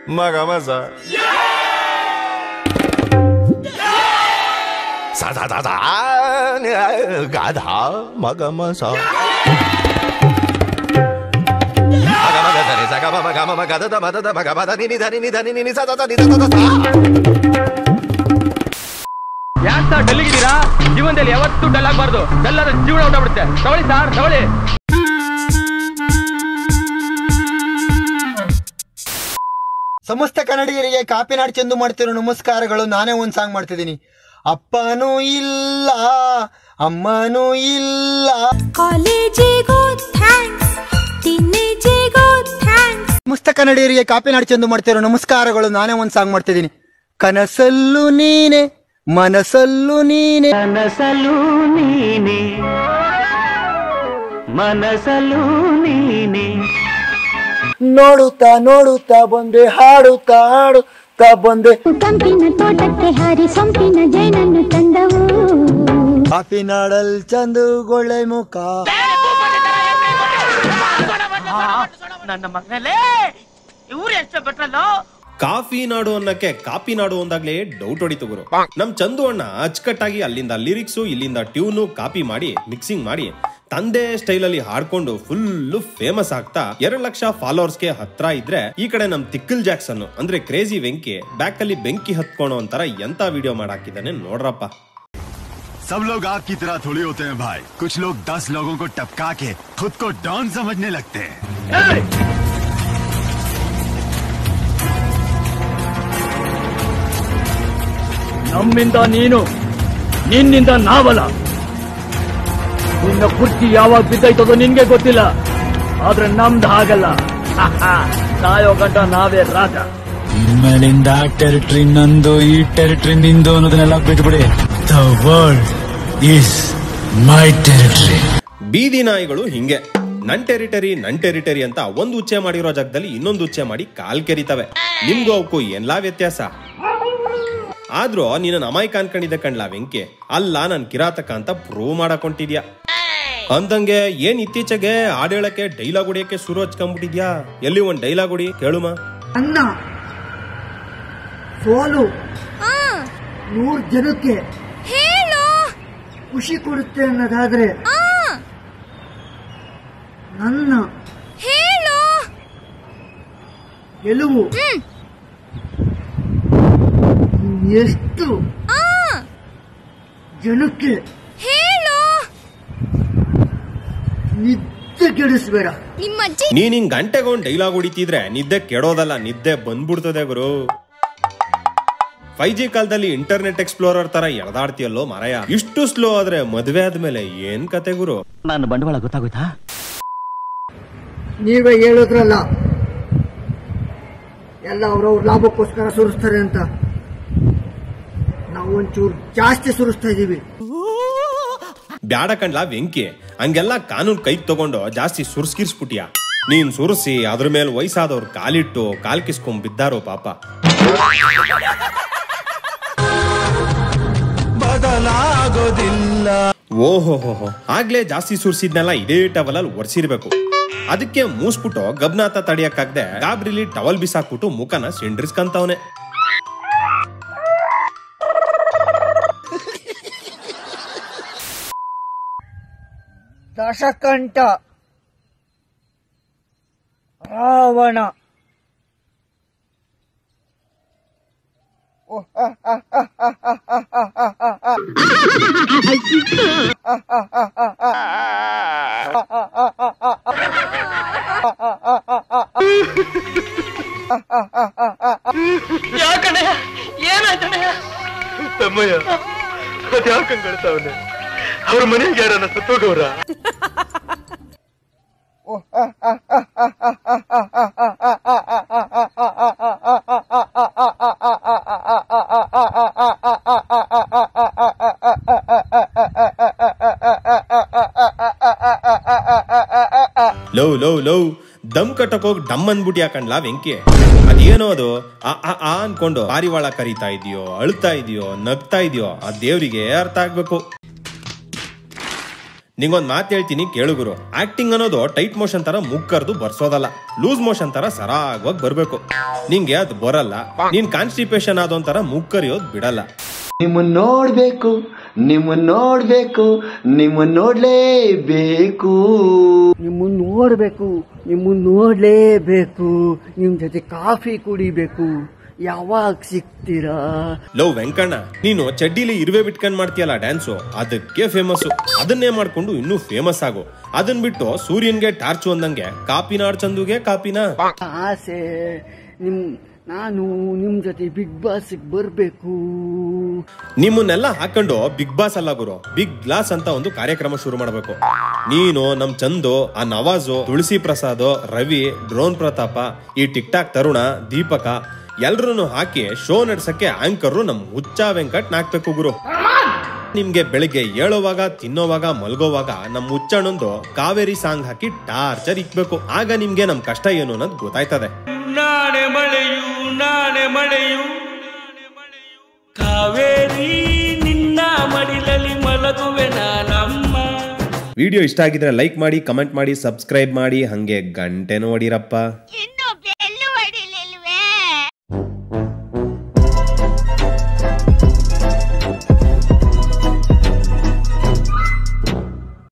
ಮಗ ಮಸ ಸ ಸ ಸ ಸ ಗಾಧ ಮಗ ಮಸ ಮಗ ಮಗ ಧನಿ ಸ ಗ ಮ ಮ ಗ ಮ ಮ ಗ ದ ದ ಮ ದ ದ ಮ ಗ ಮ ದ ನಿ ನಿ ಧ ನಿ ನಿ ಧ ನಿ ನಿ ನಿ ಸ ಸ ಸ ನಿ ಸ ಸ ಸ ಸ. ಯಾಕೆ ಸರ್ ಡಲ್ಲಿಗಿದ್ದೀರಾ ಜೀವನದಲ್ಲಿ ಯಾವತ್ತೂ ಡಲ್ ಆಗಬಾರ್ದು ಡಲ್ ಆದ್ರೆ ಜೀವನ ಹೊಟ್ಟಬಿಡುತ್ತೆ ತಗೊಳ್ಳಿ ಸರ್ ತಗೊಳ್ಳಿ ಸಮಸ್ತ ಕನ್ನಡಿಗರಿಗೆ ಕಾಪಿನಾಡ್ ಚೆಂದು ಮಾಡ್ತಿರೋ ನಮಸ್ಕಾರಗಳು ನಾನೇ ಒಂದು ಸಾಂಗ್ ಮಾಡ್ತಿದ್ದೀನಿ ಅಪ್ಪನೂ ಇಲ್ಲ ಅಮ್ಮನೂ ಇಲ್ಲ ಕಾಲೇಜಿಗೂ ಥ್ಯಾಂಕ್ಸ್ ಟೀನೇಜಿಗೂ ಥ್ಯಾಂಕ್ಸ್ ಸಮಸ್ತ ಕನ್ನಡಿಗರಿಗೆ ಕಾಪಿನಾಡ್ ಚೆಂದು ಮಾಡ್ತಿರೋ ನಮಸ್ಕಾರಗಳು ನಾನೇ ಒಂದು ಸಾಂಗ್ ಮಾಡ್ತಿದ್ದೀನಿ ಕನಸಲ್ಲೂ ನೀನೆ ಮನಸ್ಸಲ್ಲೂ ನೀನೆ ಮನಸಲು ನೀನೆ ಮನಸಲು ನೀನೆ ನೋಡುತ್ತಾ ನೋಡುತ್ತಾ ಬಂದೆ ಹಾಡುತ್ತಾ ಹಾಡುತ್ತಾ ಬಂದೆ ಕಂಪಿನ ತೋಟಕ್ಕೆ ಹಾರಿ ಸೊಂಪಿನ ಜೇನನ್ನು ತಂದವು ಕಾಪಿನಾಡಲ್ ಚಂದುಗೊಳ್ಳೆ ಮುಖ ನನ್ನ ಮಗನಲ್ಲೇ ಇವ್ರು ಎಷ್ಟು ಬಿಟ್ರಲ್ಲ ಕಾಫಿ ನಾಡು ಅನ್ನಕ್ಕೆ ಕಾಪಿ ನಾಡು ಅಂದಾಗ್ಲೇ ಡೌಟ್ ಹೊಡಿತು ಗುರು ನಮ್ ಚಂದು ಅಣ್ಣ ಅಚ್ಚುಕಟ್ಟಾಗಿ ಅಲ್ಲಿಂದ ಲಿರಿಕ್ಸು ಇಲ್ಲಿಂದ ಟ್ಯೂನು ಕಾಪಿ ಮಾಡಿ ಮಿಕ್ಸಿಂಗ್ ಮಾಡಿ ತಂದೆ ಸ್ಟೈಲ್ ಅಲ್ಲಿ ಹಾಡ್ಕೊಂಡು ಫುಲ್ ಫೇಮಸ್ ಆಗ್ತಾ ಎರಡ್ ಲಕ್ಷ ಫಾಲೋವರ್ಸ್ಗೆ ಹತ್ರ ಇದ್ರೆ ಈ ಕಡೆ ನಮ್ ತಿಕ್ಕಲ್ ಜಾಕ್ಸನ್ ಅಂದ್ರೆ ಕ್ರೇಜಿ ವೆಂಕಿ ಬ್ಯಾಕ್ ಅಲ್ಲಿ ಬೆಂಕಿ ಹತ್ಕೊಳೋ ಒಂಥರ ಎಂತ ವಿಡಿಯೋ ಮಾಡಾಕಿದ್ದಾನೆ ನೋಡ್ರಪ್ಪ सब लोग आग की तरह थोड़ी होते हैं भाई कुछ लोग दस लोगों को टपका के खुद को डॉन समझने लगते हैं ನಮ್ಮಿಂದ ನೀನು ನಿನ್ನಿಂದ ನಾವಲ್ಲ ನಿನ್ನ ಕುರ್ಚಿ ಯಾವಾಗ ಬಿದ್ದೈತದೋ ನಿನ್ಗೆ ಗೊತ್ತಿಲ್ಲ ಆದ್ರೆ ನಮ್ದು ಹಾಗಲ್ಲ ಸಾಯೋ ಗಂಟ ನಾವೇ ರಾಜ ಇನ್ಮೇಲಿಂದ ಟೆರಿಟರಿ ನಂದು ಈ ಟೆರಿಟರಿ ನಿಂದು ಅನ್ನೋದನ್ನೆಲ್ಲ ಬಿಟ್ಬಿಡಿ the world is my territory ಬೀದಿ ನಾಯಿಗಳು ಹಿಂಗೆ ನನ್ ಟೆರಿಟರಿ ನನ್ ಟೆರಿಟರಿ ಅಂತ ಒಂದ್ ಉಚ್ಚೆ ಮಾಡಿರೋ ಜಾಗದಲ್ಲಿ ಇನ್ನೊಂದು ಉಚ್ಚೆ ಮಾಡಿ ಕಾಲ್ ಕೆರಿತವೆ ನಿಮ್ಗೂ ಅವಕ್ಕೂ ಏನ್ಲಾ ವ್ಯತ್ಯಾಸ ಆದ್ರೂ ನೀನ ಅಮಾಯಕ ಅನ್ಕೊಂಡಿದ್ದೆ ಕಣ್ಲಾ ವೆಂಕಿ ಅಲ್ಲ ನನ್ ಕಿರಾತಕ ಅಂತ ಪ್ರೂವ್ ಮಾಡಕೊಂಟಿದ್ಯಾ ಅಂದಂಗೆ ಏನ್ ಇತ್ತೀಚೆಗೆ ಹಾಡ್ ಹೇಳಕ್ಕೆ ಡೈಲಾಗ್ ಹೊಡಿಯಕ್ಕೆ ಶುರು ಹಚ್ಕೊಂಡ್ಬಿಟ್ಟಿದ್ಯಾ ಎಲ್ಲಿ ಒಂದ್ ಡೈಲಾಗ್ ಹೊಡಿ ಕೇಳುಮ ಅನ್ನ ಸೋಲು ನೂರ್ ಜನಕ್ಕೆ ಹೇಳು ಖುಷಿ ಕೊಡುತ್ತೆ ಅನ್ನೋದಾದ್ರೆ ನನ್ನ ಹೇಳು ಗೆಲುವು ಎಷ್ಟು ಜನಕ್ಕೆ ಹೇಳು ನಿದ್ದೆ ಕೆಡಿಸ್ಬೇಡ ನಿಮ್ಮ ಅಜ್ಜಿ ನೀನ್ ಹಿಂಗ್ ಗಂಟೆಗೊಂದ್ ಡೈಲಾಗ್ ಹೊಡಿತಿದ್ರೆ ನಿದ್ದೆ ಕೆಡೋದಲ್ಲ ನಿದ್ದೆ ಬಂದ್ಬಿಡ್ತದೆ ಗುರು ಫೈವ್ ಜಿ ಕಾಲದಲ್ಲಿ ಇಂಟರ್ನೆಟ್ ಎಕ್ಸ್ಪ್ಲೋರರ್ ತರ ಎಳ್ದಾಡ್ತಿಯಲ್ಲೋ ಮರಯ ಇಷ್ಟು ಸ್ಲೋ ಆದ್ರೆ ಮದ್ವೆ ಆದ್ಮೇಲೆ ಏನ್ ಕತೆ ಗುರು ನನ್ನ ಬಂಡವಾಳ ಗೊತ್ತಾಗೋಯ್ತಾ ನೀವೇ ಹೇಳಿದ್ರಲ್ಲ ಎಲ್ಲ ಅವ್ರವ್ರ ಲಾಭಕ್ಕೋಸ್ಕರ ಸುರಿಸ್ತಾರೆ ಅಂತ ನಾವು ಒಂಚೂರು ಜಾಸ್ತಿ ಸುರಿಸ್ತಾ ಇದೀವಿ ಬ್ಯಾಡ ಕಣ್ಲಾ ವೆಂಕಿ ಹಂಗೆಲ್ಲ ಕಾನೂನ್ ಕೈಗ್ ತಗೊಂಡು ಜಾಸ್ತಿ ಸುರ್ಸ್ಕಿರ್ಸ್ಬಿಟ್ಯಾ ನೀನ್ ಸುರ್ಸಿ ಅದ್ರ ಮೇಲೆ ವಯಸ್ಸಾದವ್ರು ಕಾಲಿಟ್ಟು ಕಾಲ್ ಕಿಸ್ಕೊಂಡ್ ಬಿದ್ದಾರೋ ಪಾಪ ಓಹೋ ಹೋ ಹೋ ಆಗ್ಲೇ ಜಾಸ್ತಿ ಸುರ್ಸಿದ್ನೆಲ್ಲ ಇದೇ ಟವಲ್ ಅಲ್ಲಿ ಒರ್ಸಿರ್ಬೇಕು ಅದಕ್ಕೆ ಮೂಸ್ಬಿಟ್ಟು ಗಬ್ನಾತ ತಡಿಯಕ್ಕಾಗ್ದೆ ಗಾಬ್ರಿಲಿ ಟವಲ್ ಬಿಸಾಕ್ಬಿಟ್ಟು ಮುಖನ ಸಿಂಡ್ರಿಸ್ಕಂತವನೆ ದಶಕಂಠ ರಾವಣ ತಮ್ಮಯ್ಯ ಅದ್ಯಾಕಂಗ್ ಕಳ್ತಾವನೆ ಅವ್ರ ಮನೆಗೆ ಯಾರನ್ನ ಸತ್ತೋಗವ್ರ ಲವ್ ಲವ್ ಲವ್ ದಮ್ ಕಟ್ಟಕ್ ಹೋಗಿ ಡಮ್ ಅಂದ್ಬಿಟ್ಟು ಯಾಕಂಡ್ಲಾ ವೆಂಕಿ ಅದೇನೋ ಅದು ಆ ಆ ಆ ಅನ್ಕೊಂಡು ಪಾರಿವಾಳ ಕರೀತಾ ಇದೆಯೋ ಅಳ್ತಾ ಇದೆಯೋ ನಗ್ತಾ ಇದೆಯೋ ಆ ದೇವ್ರಿಗೆ ಅರ್ಥ ಆಗ್ಬೇಕು ನಿಂಗೊಂದ್ ಮಾತು ಹೇಳ್ತೀನಿ ಕೇಳು ಗುರು ಆಕ್ಟಿಂಗ್ ಅನ್ನೋದು ಟೈಟ್ ಮೋಷನ್ ತರ ಮುಗ್ಕರ್ದು ಬರ್ಸೋದಲ್ಲ ಲೂಸ್ ಮೋಷನ್ ತರ ಸರಾಗವಾಗಿ ಬರ್ಬೇಕು ನಿಂಗೆ ಅದು ಬರಲ್ಲ ನೀನ್ ಕಾನ್ಸ್ಟಿಪೇಷನ್ ಆದೊಂಥರ ಮುಗ್ಕರಿಯೋದ್ ಬಿಡಲ್ಲ ನಿಮ್ಮನ್ನ ನೋಡ್ಬೇಕು ನಿಮ್ಮನ್ನ ನೋಡ್ಬೇಕು ನಿಮ್ಮನ್ನ ನೋಡ್ಲೇಬೇಕು ನಿಮ್ಮನ್ನ ನೋಡ್ಬೇಕು ನಿಮ್ಮನ್ನ ನೋಡ್ಲೇಬೇಕು ನಿಮ್ ಜೊತೆ ಕಾಫಿ ಕುಡಿಬೇಕು ಯಾವಾಗ ಸಿಗ್ತೀರಾ ಲವ್ ವೆಂಕಣ್ಣ ನೀನು ಚಡ್ಡಿಲಿ ಇರುವೆ ಬಿಟ್ಕೊಂಡ್ ಮಾಡ್ತೀಯಲ್ಲ ಡ್ಯಾನ್ಸು ಅದಕ್ಕೆ ಫೇಮಸ್ ಅದನ್ನೇ ಮಾಡ್ಕೊಂಡು ಇನ್ನೂ ಫೇಮಸ್ ಆಗು ಅದನ್ ಬಿಟ್ಟು ಸೂರ್ಯನ್ಗೆ ಟಾರ್ಚು ಅಂದಂಗೆ ಕಾಪಿನಾಡ್ ಚಂದುಗೆ ಕಾಪಿನ ಆಸೆ ನಿಮ್ ನಾನು ನಿಮ್ ಜೊತೆ ಬಿಗ್ ಬಾಸ್ ಬರ್ಬೇಕು ನಿಮ್ಮನ್ನೆಲ್ಲ ಹಾಕೊಂಡು ಬಿಗ್ ಬಾಸ್ ಅಲ್ಲ ಗುರು ಬಿಗ್ ಗ್ಲಾಸ್ ಅಂತ ಒಂದು ಕಾರ್ಯಕ್ರಮ ಶುರು ಮಾಡಬೇಕು ನೀನು ನಮ್ ಚಂದು ಆ ನವಾಜು ತುಳಸಿ ಪ್ರಸಾದ್ ರವಿ ಡ್ರೋನ್ ಪ್ರತಾಪ ಈ ಟಿಕ್ ಟಾಕ್ ತರುಣ ದೀಪಕ ಎಲ್ರನ್ನು ಹಾಕಿ ಶೋ ನಡ್ಸಕ್ಕೆ ಆಂಕರ್ ನಮ್ ಹುಚ್ಚ ವೆಂಕಟ್ ನಾಕ್ಬೇಕು ಗುರು ನಿಮ್ಗೆ ಬೆಳಿಗ್ಗೆ ಏಳುವಾಗ ತಿನ್ನೋವಾಗ ಮಲ್ಗೋವಾಗ ನಮ್ ಹುಚ್ಚಣ್ಣಂದು ಕಾವೇರಿ ಸಾಂಗ್ ಹಾಕಿ ಟಾರ್ಚರ್ ಇಕ್ಬೇಕು ಆಗ ನಿಮ್ಗೆ ನಮ್ ಕಷ್ಟ ಏನು ಅನ್ನೋದು ಗೊತ್ತಾಯ್ತದೆ ನಾಳೆ ಮಳೆಯು ನಾಳೆ ಮಳೆಯು ಕಾವೇರಿ ನಿನ್ನ ಮಡಿಲಲ್ಲಿ ಮಲಗುವೆ ನಾನಮ್ಮ ವಿಡಿಯೋ ಇಷ್ಟ ಆಗಿದ್ರೆ ಲೈಕ್ ಮಾಡಿ ಕಮೆಂಟ್ ಮಾಡಿ ಸಬ್ಸ್ಕ್ರೈಬ್ ಮಾಡಿ ಹಂಗೆ ಗಂಟೆನೂ ಹೊಡಿರಪ್ಪ ಇನ್ನು